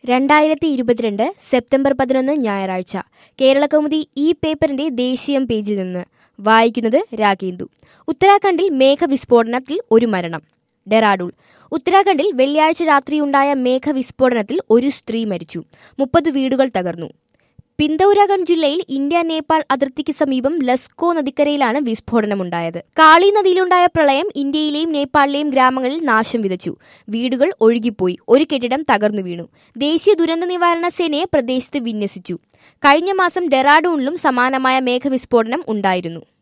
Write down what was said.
രണ്ടായിരത്തി ഇരുപത്തിരണ്ട് സെപ്റ്റംബർ പതിനൊന്ന് ഞായറാഴ്ച കേരളകൗമുദി ഈ പേപ്പറിന്റെ ദേശീയം പേജിൽ നിന്ന് വായിക്കുന്നത് രാഗേന്ദു ഉത്തരാഖണ്ഡിൽ മേഘവിസ്ഫോടനത്തിൽ ഒരു മരണം ഡെറാഡൂൾ ഉത്തരാഖണ്ഡിൽ വെള്ളിയാഴ്ച രാത്രിയുണ്ടായ മേഘവിസ്ഫോടനത്തിൽ ഒരു സ്ത്രീ മരിച്ചു മുപ്പത് വീടുകൾ തകർന്നു പിന്തൌരാഖണ്ഡ് ജില്ലയിൽ ഇന്ത്യ നേപ്പാൾ അതിർത്തിക്ക് സമീപം ലസ്കോ നദിക്കരയിലാണ് വിസ്ഫോടനമുണ്ടായത് കാളി നദിയിലുണ്ടായ പ്രളയം ഇന്ത്യയിലെയും നേപ്പാളിലെയും ഗ്രാമങ്ങളിൽ നാശം വിതച്ചു വീടുകൾ ഒഴുകിപ്പോയി ഒരു കെട്ടിടം തകർന്നു വീണു ദേശീയ ദുരന്ത നിവാരണ സേനയെ പ്രദേശത്ത് വിന്യസിച്ചു കഴിഞ്ഞ മാസം ഡെറാഡൂണിലും സമാനമായ മേഘവിസ്ഫോടനം ഉണ്ടായിരുന്നു